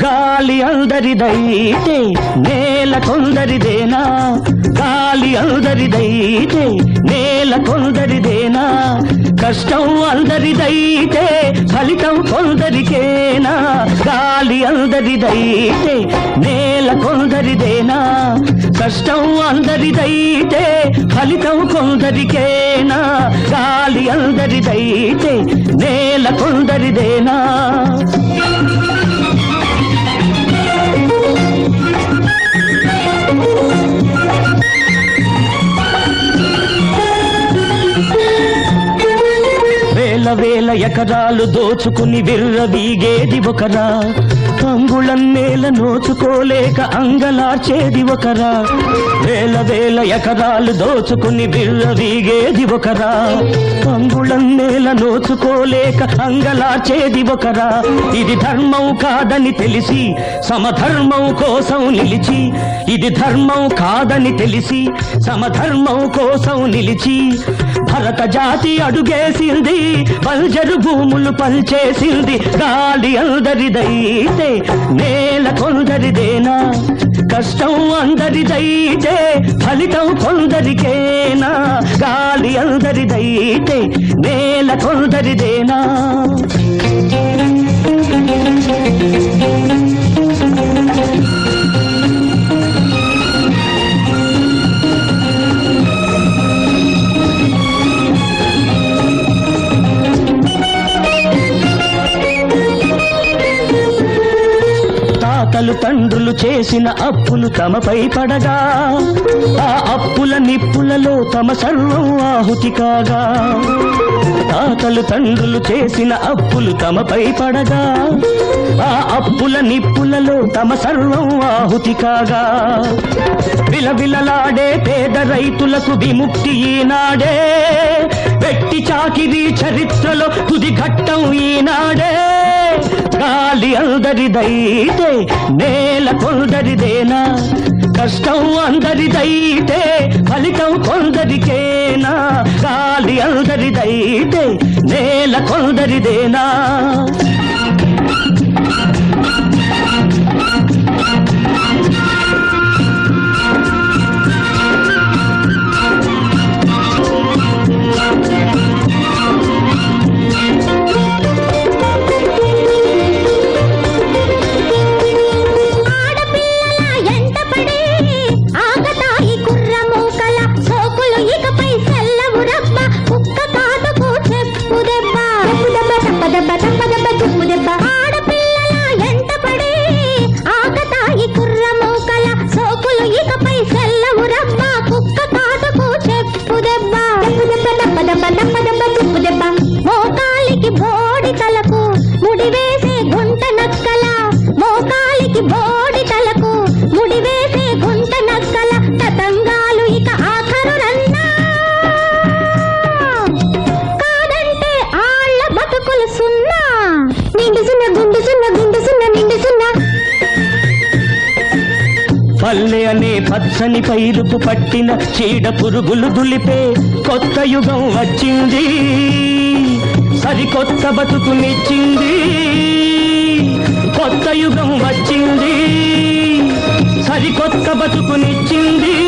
గాలి అందరిదైతే నేల కొందరిదేనా గాలి అందరిదైతే నేల కొందరిదేనా కష్టం అందరిదైతే ఫలితం కొందరికేనా గాలి అందరిదైతే నేల కొందరిదేనా కష్టం అందరిదైతే ఫలితం కొందరికేనా గాలి అందరిదైతే నేల కొందరిదేనా వేల వేల ఎకరాలు దోచుకుని విర్రవీగేది ఒకరా అంగుళం నేల నోచుకోలేక అంగలార్చేది ఒకరా వేల వేల ఎకరాలు దోచుకుని విర్రవీగేది ఒకరా అంగుళం నేల నోచుకోలేక అంగలార్చేది ఒకరా ఇది ధర్మం కాదని తెలిసి సమధర్మం కోసం నిలిచి ఇది ధర్మం కాదని తెలిసి సమధర్మం కోసం నిలిచి భరత జాతి అడుగేసింది పల్జరు భూములు పల్చేసింది గాలి అందరిదైతే నేల కొందరిదేనా కష్టం అందరిదైతే ఫలితం కొందరికేనా గాలి అందరిదైతే నేల కొందరిదేనా తాతలు తండ్రులు చేసిన అప్పులు తమపై పడగా ఆ అప్పుల నిప్పులలో తమ సర్వం ఆహుతి కాగా తాతలు తండ్రులు చేసిన అప్పులు తమపై పడగా ఆ అప్పుల నిప్పులలో తమ సర్వం ఆహుతి కాగా విలవిలలాడే పేద రైతులకు విముక్తి ఈనాడే వెట్టి చాకిరీ చరిత్రలో తుది ఘట్టం ఈనాడే గాలి అందరిదైతే నేల కొందరిదేనా కష్టం అందరిదైతే ఫలితం కొందరికేనా గాలి అందరిదైతే నేల కొందరిదేనా ఆడపిల్లల ఎంటపడే ఆకతాయి కుర్రమూకల సోకులు ఇకపై సెల్లవు రబ్బ కుక్క కాటుకు చెప్పు దెబ్బ చెప్పు దెబ్బ తప్ప దెబ్బ తప్ప దెబ్బ చెప్పు దెబ్బ ఆడపిల్లల ఎంటపడే ఆకతాయి కుర్రమూకల సోకులు ఇకపై సెల్లవు రబ్బ కుక్క కాటుకు చెప్పు దెబ్బ చెప్పు దెబ్బ తప్ప దెబ్బ తప్ప దెబ్బ చెప్పు దెబ్బ మోకాలికి బోడి తలకు ముడివేసే గుంట నక్కల మోకాలికి బోడి తలకు ముడివేసే గుంట నక్కల తతంగాలు ఇక ఆఖరు రన్నా కాదంటే ఆళ్ళ బతుకులు సున్నా నిండు సున్న గుండు సున్న గుండు సున్న నిండు సున్నా పల్లె అనే పచ్చని పైరుపు పట్టిన చీడ పురుగులు దులిపే కొత్త యుగం వచ్చింది సరికొత్త బతుకునిచ్చింది కొత్త యుగం వచ్చింది సరికొత్త బతుకునిచ్చింది